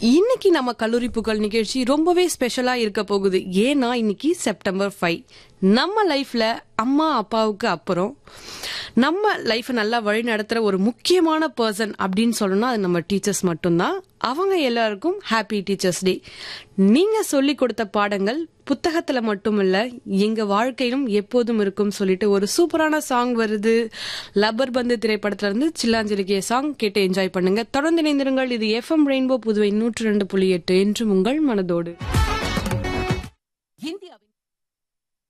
இன்னைக்கு நம்ம கல்லூரி புகழ் நிகழ்ச்சி ரொம்பவே ஸ்பெஷலா இருக்க போகுது ஏன்னா இன்னைக்கு செப்டம்பர் ஃபைவ் நம்ம லைஃப்ல அம்மா அப்பாவுக்கு அப்புறம் நம்ம லைஃப்பை நல்லா வழி நடத்துற ஒரு முக்கியமான பர்சன் அப்படின்னு சொல்லணும்னா அது நம்ம டீச்சர்ஸ் மட்டும்தான் அவங்க எல்லாருக்கும் ஹாப்பி டீச்சர்ஸ் டே நீங்க சொல்லி கொடுத்த பாடங்கள் புத்தகத்துல மட்டும் இல்ல எங்க வாழ்க்கையிலும் எப்போதும் இருக்கும் சொல்லிட்டு ஒரு சூப்பரான சாங் வருது லப்பர் பந்து திரைப்படத்துல இருந்து சில்லாஞ்சலிக்கிய சாங் கேட்டு என்ஜாய் பண்ணுங்க தொடர்ந்து இணைந்திருங்கள் இது எஃப்எம் ரெயின்போ புதுவை நூற்று ரெண்டு புள்ளி எட்டு என்றும் உங்கள் மனதோடு இந்தியா